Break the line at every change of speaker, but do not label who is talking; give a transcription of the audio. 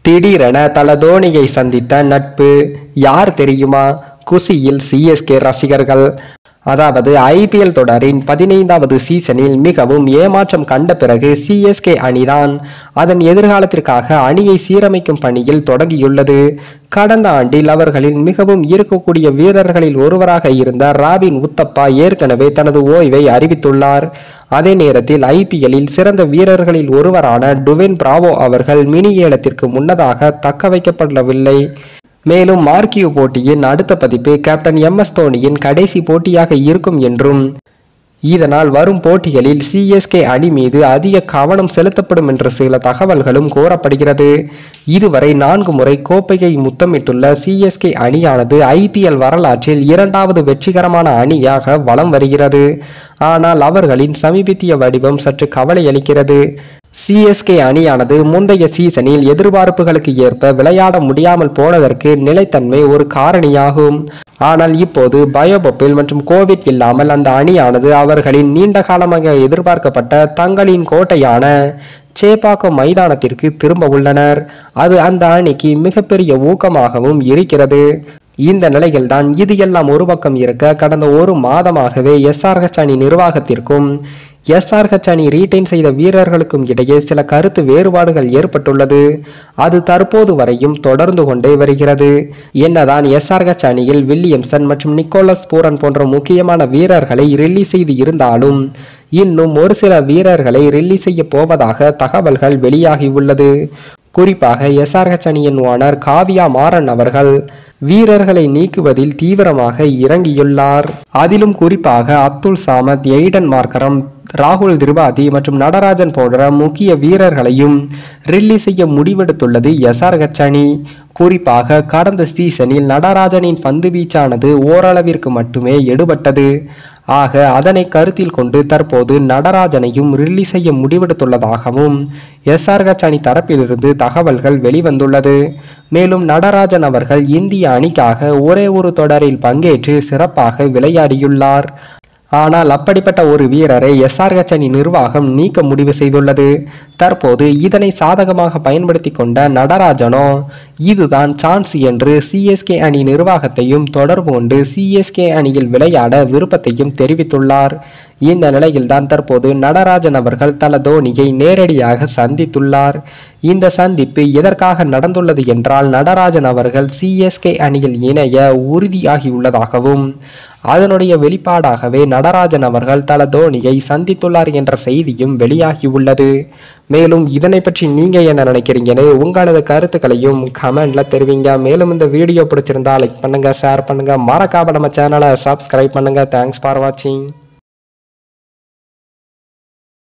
திடீரென தல தோனியை சந்தித்த நட்பு யார் தெரியுமா குசியில் சிஎஸ்கே ரசிகர்கள் அதாவது ஐபிஎல் தொடரின் பதினைந்தாவது சீசனில் மிகவும் ஏமாற்றம் கண்ட பிறகு சிஎஸ்கே அணிதான் அதன் எதிர்காலத்திற்காக அணியை சீரமைக்கும் பணியில் தொடங்கியுள்ளது கடந்த ஆண்டில் அவர்களின் மிகவும் ஈர்க்கக்கூடிய வீரர்களில் ஒருவராக இருந்த ராபின் உத்தப்பா ஏற்கனவே தனது ஓய்வை அறிவித்துள்ளார் அதே நேரத்தில் ஐபிஎல்லில் சிறந்த வீரர்களில் ஒருவரான டுவென் பிராவோ அவர்கள் மினி ஏலத்திற்கு முன்னதாக தக்க வைக்கப்படவில்லை மேலும் மார்க்கியூ போட்டியின் அடுத்த பதிப்பு கேப்டன் எம் எஸ் தோனியின் கடைசி போட்டியாக இருக்கும் என்றும் இதனால் வரும் போட்டிகளில் சிஎஸ்கே அணி மீது அதிக கவனம் செலுத்தப்படும் என்ற சில தகவல்களும் கூறப்படுகிறது இதுவரை நான்கு முறை கோப்பையை முத்தமிட்டுள்ள சிஎஸ்கே அணியானது ஐபிஎல் வரலாற்றில் இரண்டாவது வெற்றிகரமான அணியாக வலம் வருகிறது ஆனால் அவர்களின் சமீபத்திய வடிவம் சற்று கவலை அளிக்கிறது சிஎஸ்கே அணியானது முந்தைய சீசனில் எதிர்பார்ப்புகளுக்கு ஏற்ப விளையாட முடியாமல் போனதற்கு நிலைத்தன்மை ஒரு காரணியாகும் ஆனால் இப்போது பயோபப்பில் மற்றும் கோவிட் இல்லாமல் அந்த அணியானது அவர்களின் நீண்ட காலமாக எதிர்பார்க்கப்பட்ட தங்களின் கோட்டையான சேப்பாக்கம் மைதானத்திற்கு திரும்ப உள்ளனர் அது அந்த அணிக்கு மிகப்பெரிய ஊக்கமாகவும் இருக்கிறது இந்த நிலையில்தான் இது எல்லாம் ஒரு பக்கம் இருக்க கடந்த ஒரு மாதமாகவே எஸ்ஆர்ஹெச் அணி நிர்வாகத்திற்கும் எஸ்ஆர்ஹெச் அணி ரீட்டைன் செய்த வீரர்களுக்கும் இடையே சில கருத்து வேறுபாடுகள் ஏற்பட்டுள்ளது அது தற்போது வரையும் தொடர்ந்து கொண்டே வருகிறது என்னதான் எஸ்ஆர்ஹெச் அணியில் வில்லியம்சன் மற்றும் நிக்கோலஸ் பூரன் போன்ற முக்கியமான வீரர்களை ரிலீஸ் செய்து இருந்தாலும் இன்னும் ஒரு சில வீரர்களை ரிலீஸ் செய்ய போவதாக தகவல்கள் வெளியாகியுள்ளது குறிப்பாக எஸ்ஆர்ஹெச் அணியின் ஓனர் காவியா மாறன் அவர்கள் வீரர்களை நீக்குவதில் தீவிரமாக இறங்கியுள்ளார் அதிலும் குறிப்பாக அப்துல் சாமத் எய்டன் மார்க்கரம் ராகுல் திரிபாதி மற்றும் நடராஜன் போன்ற முக்கிய வீரர்களையும் ரிலீஸ் செய்ய முடிவெடுத்துள்ளது எஸ்ஆர்ஹெச் அணி குறிப்பாக கடந்த சீசனில் நடராஜனின் பந்து வீச்சானது ஓரளவிற்கு மட்டுமே எடுபட்டது ஆக அதனை கருத்தில் கொண்டு தற்போது நடராஜனையும் ரிலீஸ் செய்ய முடிவெடுத்துள்ளதாகவும் எஸ்ஆர்ஹெச் அணி தரப்பிலிருந்து தகவல்கள் வெளிவந்துள்ளது மேலும் நடராஜன் அவர்கள் இந்திய அணிக்காக ஒரே ஒரு தொடரில் பங்கேற்று சிறப்பாக விளையாடியுள்ளார் ஆனால் அப்படிப்பட்ட ஒரு வீரரை எஸ்ஆர்ஹெச் அணி நிர்வாகம் நீக்க முடிவு செய்துள்ளது தற்போது இதனை சாதகமாக பயன்படுத்தி கொண்ட நடராஜனோ இதுதான் சான்ஸ் என்று சிஎஸ்கே அணி நிர்வாகத்தையும் தொடர்பு கொண்டு சிஎஸ்கே அணியில் விளையாட விருப்பத்தையும் தெரிவித்துள்ளார் இந்த நிலையில்தான் தற்போது நடராஜன் அவர்கள் தல தோனியை நேரடியாக சந்தித்துள்ளார் இந்த சந்திப்பு எதற்காக நடந்துள்ளது என்றால் நடராஜன் அவர்கள் சிஎஸ்கே அணியில் இணைய உறுதியாகியுள்ளதாகவும் அதனுடைய வெளிப்பாடாகவே நடராஜன் அவர்கள் தல தோனியை சந்தித்துள்ளார் என்ற செய்தியும் வெளியாகியுள்ளது மேலும் இதனை பற்றி நீங்க என்ன நினைக்கிறீங்கன்னு உங்களது கருத்துக்களையும் கமெண்ட்ல தெரிவிங்க மேலும் இந்த வீடியோ பிடிச்சிருந்தா லைக் பண்ணுங்க ஷேர் பண்ணுங்க மறக்காம நம்ம சேனலை சப்ஸ்கிரைப் பண்ணுங்க தேங்க்ஸ் ஃபார் வாட்சிங்